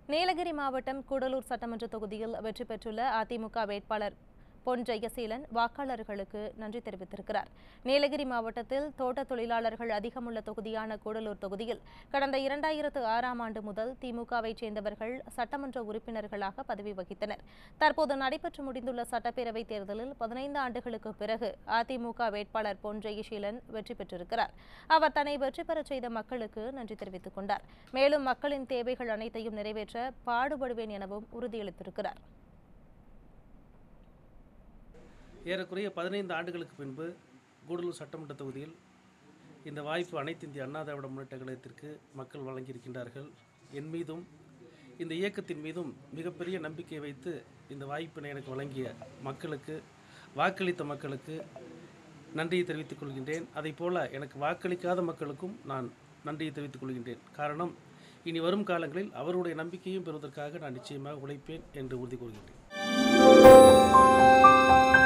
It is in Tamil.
நீலகிரி மாவட்டம் கூடலூர் சட்டமன்ற தொகுதியில் வெற்றி பெற்றுள்ள அதிமுக வேட்பாளர் பொன் ஜெயசீலன் வாக்காளர்களுக்கு நன்றி தெரிவித்திருக்கிறார் நீலகிரி மாவட்டத்தில் தோட்ட தொழிலாளர்கள் அதிகமுள்ள தொகுதியான கூடலூர் தொகுதியில் கடந்த இரண்டாயிரத்து ஆறாம் ஆண்டு முதல் திமுகவைச் சேர்ந்தவர்கள் சட்டமன்ற உறுப்பினர்களாக பதவி வகித்தனர் தற்போது நடைபெற்று முடிந்துள்ள சட்டப்பேரவைத் தேர்தலில் பதினைந்து ஆண்டுகளுக்கு பிறகு அதிமுக வேட்பாளர் பொன் ஜெயசீலன் வெற்றி பெற்றிருக்கிறார் அவர் தன்னை வெற்றி பெறச் செய்த மக்களுக்கு நன்றி தெரிவித்துக் கொண்டார் மேலும் மக்களின் தேவைகள் அனைத்தையும் நிறைவேற்ற பாடுபடுவேன் எனவும் உறுதியளித்திருக்கிறார் ஏறக்குறைய பதினைந்து ஆண்டுகளுக்கு பின்பு கூடலூர் சட்டமன்ற தொகுதியில் இந்த வாய்ப்பு அனைத்து இந்திய அண்ணா திராவிட முன்னேற்ற கழகத்திற்கு மக்கள் வழங்கியிருக்கின்றார்கள் என் மீதும் இந்த இயக்கத்தின் மீதும் மிகப்பெரிய நம்பிக்கை வைத்து இந்த வாய்ப்பினை எனக்கு வழங்கிய மக்களுக்கு வாக்களித்த மக்களுக்கு நன்றியை தெரிவித்துக் கொள்கின்றேன் அதைப் போல எனக்கு வாக்களிக்காத மக்களுக்கும் நான் நன்றியை தெரிவித்துக் கொள்கின்றேன் காரணம் இனி வரும் காலங்களில் அவருடைய நம்பிக்கையும் பெறுவதற்காக நான் நிச்சயமாக உழைப்பேன் என்று உறுதி கூறுகின்றேன்